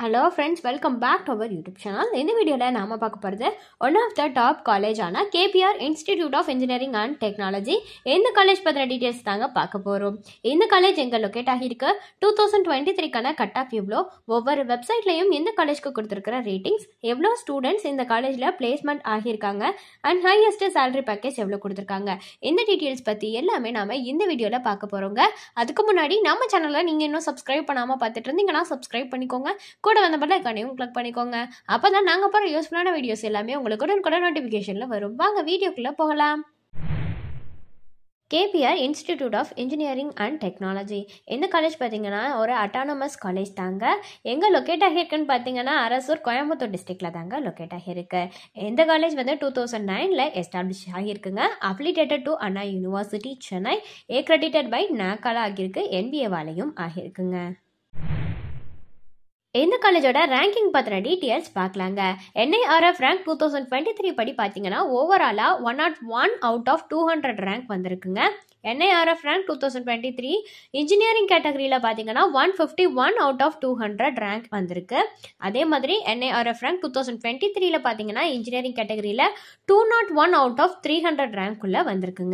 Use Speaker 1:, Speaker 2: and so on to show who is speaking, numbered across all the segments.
Speaker 1: hello friends welcome back to our YouTube channel இந்த வீடியோவில் நாம பார்க்க போகிறது ஒன் ஆஃப் த டாப் காலேஜான KPR institute of engineering and technology இந்த காலேஜ் பற்றின டீட்டெயில்ஸ் தாங்க பார்க்க போகிறோம் இந்த காலேஜ் எங்கே லொக்கேட் ஆகியிருக்கு டூ தௌசண்ட் டுவெண்ட்டி த்ரீக்கான கட் ஆஃப் எவ்வளோ ஒவ்வொரு வெப்சைட்லையும் இந்த காலேஜ்க்கு கொடுத்துருக்கிற ரேட்டிங்ஸ் எவ்வளோ ஸ்டூடெண்ட்ஸ் இந்த காலேஜில் பிளேஸ்மெண்ட் ஆகியிருக்காங்க அண்ட் ஹையஸ்ட் சேலரி பேக்கேஜ் எவ்வளோ கொடுத்துருக்காங்க இந்த டீட்டெயில்ஸ் பற்றி எல்லாமே நாம இந்த வீடியோவில் பார்க்க போகிறோங்க அதுக்கு முன்னாடி நம்ம சேனலை நீங்கள் இன்னும் சப்ஸ்கிரைப் பண்ணாமல் பார்த்துட்டு இருந்தீங்கன்னா சப்ஸ்கிரைப் பண்ணிக்கோங்க கூட வந்த பெல் ஐக்கானையும் கிளிக் பண்ணிக்கோங்க அப்போ தான் நாங்கள் போகிற யூஸ்ஃபுல்லான வீடியோஸ் எல்லாமே உங்களுக்கு உடனுக்குட நோட்டிஃபிகேஷனில் வரும் வாங்க வீடியோக்குள்ளே போகலாம் KPR institute of engineering and technology இந்த காலேஜ் பார்த்தீங்கன்னா ஒரு அட்டானமஸ் காலேஜ் தாங்க எங்கே லொக்கேட் ஆகியிருக்குன்னு பார்த்தீங்கன்னா அரசூர் கோயம்புத்தூர் டிஸ்ட்ரிக்டில் தாங்க லொக்கேட் ஆகியிருக்கு இந்த காலேஜ் வந்து டூ தௌசண்ட் நைனில் எஸ்டாப்ளிஷ் ஆகியிருக்குங்க affiliated to Anna university Chennai accredited by நாக்கால ஆகியிருக்கு என்பிஏவாலையும் ஆகியிருக்குங்க இந்த காலேஜோட ரேங்கிங் பற்றின டீட்டெயில்ஸ் பார்க்கலாங்க NIRF rank two thousand twenty three படி பார்த்தீங்கன்னா ஓவராலாக one nought one out of two hundred rank வந்திருக்குங்க NIRF rank two thousand twenty three engineering கேட்டகரியில் பார்த்தீங்கன்னா one fifty one out of two hundred rank வந்திருக்கு அதே மாதிரி NIRF rank two thousand twenty த்ரீல பார்த்தீங்கன்னா இன்ஜினியரிங் கேட்டகரியில் two nought one out of three hundred ரேங்க்குள்ளே வந்திருக்குங்க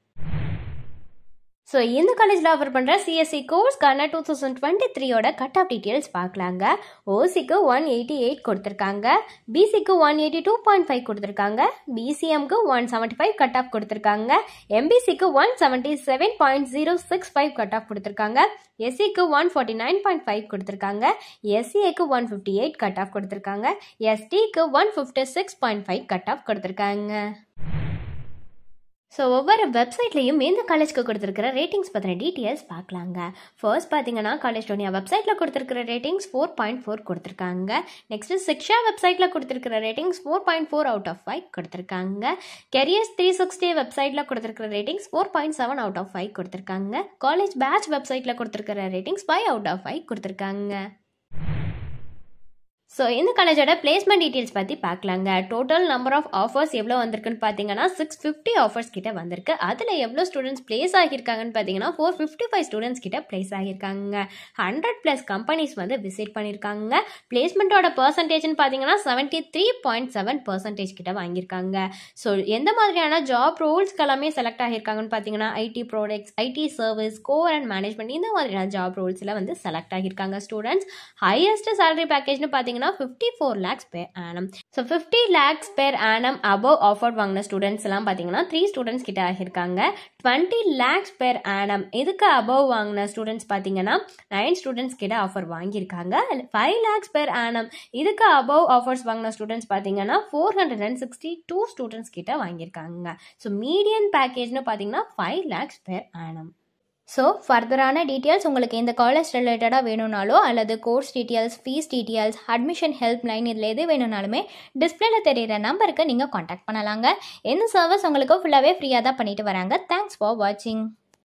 Speaker 1: ஸோ இந்த காலேஜில் ஆஃபர் பண்ணுற சிஎஸ்சி கோர்ஸ்க்கான டூ தௌசண்ட் டுவெண்ட்டி த்ரீயோட கட் ஆஃப் டீட்டெயில்ஸ் பார்க்கலாங்க ஓசிக்கு ஒன் எயிட்டி எயிட் கொடுத்துருக்காங்க பிசிக்கு one eighty two point five கொடுத்துருக்காங்க பிசிஎம்க்கு one seventy five cut off கொடுத்துருக்காங்க எம்பிசிக்கு one seventy seven point zero six five cut off கொடுத்துருக்காங்க எஸ்சிக்கு one forty nine point five கொடுத்துருக்காங்க எஸ்சிஏக்கு one fifty eight cut off கொடுத்துருக்காங்க எஸ்டிக்கு one fifty six point five cut off கொடுத்துருக்காங்க so ஒவ்வொரு வெப்சைட்லையும் எந்த காலேஜ்க்கு கொடுத்துருக்கிற ரேட்டிங்ஸ் பற்றின டீட்டெயில்ஸ் பார்க்கலாங்க ஃபர்ஸ்ட் பார்த்தீங்கன்னா காலேஜ் டோனியா வெப்சைட்டில் கொடுத்துருக்கிற ரேட்டிங்ஸ் ஃபோர் பாயிண்ட் ஃபோர் கொடுத்துருக்காங்க நெக்ஸ்ட்டு சிக்ஷா வெப்சைட்டில் கொடுத்துருக்கிற ratings four point four out of five கொடுத்துருக்காங்க கெரியர்ஸ் த்ரீ சிக்ஸ்டி வெப்சைட்டில் கொடுத்துருக்கிற ratings four point seven out of five கொடுத்துருக்காங்க காலேஜ் பேட்ச் வெப்சைட்டில் கொடுத்துருக்கிற ratings five out of five கொடுத்துருக்காங்க ஸோ இந்த காலேஜோட பிளேஸ்மெண்ட் டீட்டெயில்ஸ் பற்றி பார்க்கலாங்க டோட்டல் நம்பர் ஆஃப் ஆஃபர்ஸ் எவ்வளோ வந்திருக்குன்னு பார்த்தீங்கன்னா சிக்ஸ் ஃபிஃப்டி ஆஃபர்ஸ் கிட்ட வந்திருக்கு அதில் எவ்வளோ ஸ்டூடெண்ட்ஸ் பிளேஸ் ஆகியிருக்காங்கன்னு பார்த்தீங்கன்னா ஃபோர் ஃபிஃப்டி ஃபைவ் ஸ்டூடெண்ட்ஸ் கிட்ட பிளேஸ் ஆகியிருக்காங்க ஹண்ட்ரட் ப்ளஸ் கம்பெனிஸ் வந்து விசிட் பண்ணியிருக்காங்க பிளேஸ்மெண்ட்டோட பர்சன்டேஜ்னு பார்த்தீங்கன்னா seventy three point seven percentage கிட்ட வாங்கியிருக்காங்க ஸோ எந்த மாதிரியான ஜாப் ரோல்ஸ்க்கு எல்லாமே செலக்ட் ஆகியிருக்காங்கன்னு பார்த்தீங்கன்னா IT products IT service core and management இந்த மாதிரியான ஜாப் ரோல்ஸில் வந்து செலக்ட் ஆகியிருக்காங்க ஸ்டூடெண்ட்ஸ் ஹையஸ்ட் சேலரி பேக்கேஜ்னு பார்த்தீங்கன்னா fifty four lakhs per annum so fifty lakhs per annum above offer வாங்கின ஸ்டூடெண்ட்ஸ் எல்லாம் பார்த்தீங்கன்னா த்ரீ ஸ்டூடெண்ட்ஸ் கிட்ட ஆகியிருக்காங்க டுவெண்ட்டி லேக்ஸ் பேர் ஆனம் இதுக்கு அபவ் வாங்கின ஸ்டூடெண்ட்ஸ் பார்த்தீங்கன்னா நைன் ஸ்டூடெண்ட்ஸ் கிட்ட ஆஃபர் வாங்கியிருக்காங்க ஃபைவ் லேக்ஸ் பேர் ஆனம் இதுக்கு அபவ் ஆஃபர்ஸ் வாங்கின ஸ்டூடெண்ட்ஸ் பார்த்தீங்கன்னா four hundred and sixty two students கிட்ட வாங்கியிருக்காங்க ஸோ மீடியன் பேக்கேஜ்னு பார்த்தீங்கன்னா five lakhs per annum so ஃபர்தரான details உங்களுக்கு இந்த காலேஜ் ரிலேட்டடாக வேணும்னாலோ அல்லது course details fees details admission help line இதில் எது வேணும்னாலுமே டிஸ்பிளேல தெரியிற நம்பருக்கு நீங்கள் காண்டாக்ட் பண்ணலாங்க இந்த சர்வீஸ் உங்களுக்கு ஃபுல்லாகவே ஃப்ரீயாக தான் பண்ணிட்டு வராங்க தேங்க்ஸ் ஃபார் வாட்சிங்